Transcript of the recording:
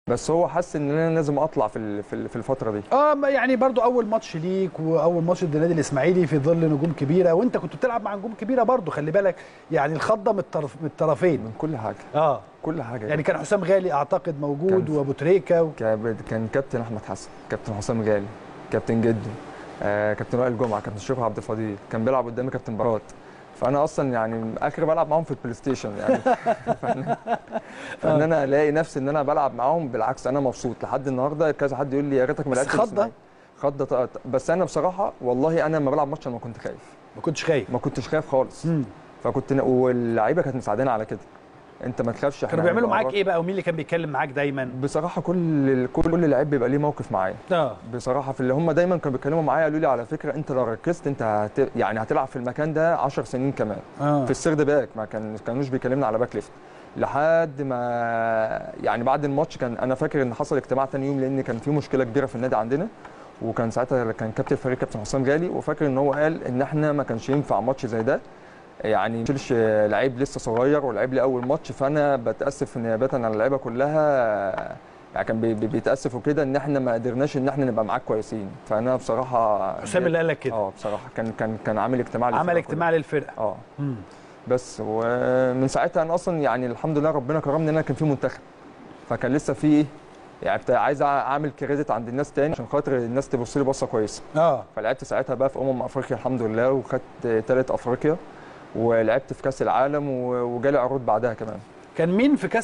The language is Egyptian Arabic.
بس هو حس ان انا لازم اطلع في ال- في ال- في الفتره دي اه ما يعني برضو اول ماتش ليك واول ماتش ضد النادي الاسماعيلي في ظل نجوم كبيره وانت كنت بتلعب مع نجوم كبيره برضو خلي بالك يعني الخضه من الطرف من الطرفين من كل حاجه اه كل حاجه يعني كان حسام غالي اعتقد موجود كان- وابو تريكه و... كان كان كابتن احمد حسن كابتن حسام غالي كابتن جدو آه كابتن وائل جمعه كابتن شريف عبد الفضيل كان بيلعب قدامي كابتن برات فانا اصلا يعني اخر بلعب معاهم في البلاي ستيشن يعني فان فان انا الاقي نفسي ان انا بلعب معاهم بالعكس انا مبسوط لحد النهارده كذا حد يقول لي يا ريتك ما بس لعبتش خضة؟ الإسماعيلي. خضه ط- بس انا بصراحه والله انا لما بلعب ماتش انا ما كنت خايف ما كنتش خايف ما كنتش خايف خالص مم. فكنت واللعيبه كانت مساعدانا على كده انت ما تخافش كانوا إحنا بيعملوا هنبقى معاك ايه بقى ومين اللي كان بيتكلم معاك دايما بصراحه كل كل كل لعيب بيبقى ليه موقف معايا اه بصراحه في اللي هم دايما كانوا بيتكلموا معايا قالوا لي على فكره انت لو ركزت انت هت... يعني هتلعب في المكان ده 10 سنين كمان اه في السرد باك ما كان كانوش بيكلمنا على باك ليفت لحد ما يعني بعد الماتش كان انا فاكر ان حصل اجتماع تاني يوم لان كان في مشكله كبيره في النادي عندنا وكان ساعتها كان كابتن الفريق كابتن حسام غالي وفاكر ان هو قال ان احنا ما كانش ينفع ماتش زي ده يعني ما نشيلش لعيب لسه صغير ولعيب لي اول ماتش فانا بتاسف نيابه عن اللعيبه كلها يعني كان بي- بي- بيتاسفوا كده ان احنا ما قدرناش ان احنا نبقى معاك كويسين فانا بصراحه حسام اللي قال لك كده اه بصراحه كان كان كان عامل اجتماع عمل للفرقة اجتماع للفرقه كلها. اه مم. بس ومن ساعتها انا اصلا يعني الحمد لله ربنا كرمني ان انا كان في منتخب فكان لسه في ايه يعني بتاع- عايز اعمل كريدت عند الناس تاني عشان خاطر الناس تبص لي بصه كويسه اه فلعبت ساعتها بقى في امم افريقيا الحمد لله وخدت ثالث افريقيا ولعبت في كاس العالم و- وجالي عروض بعدها كمان كان مين في كاس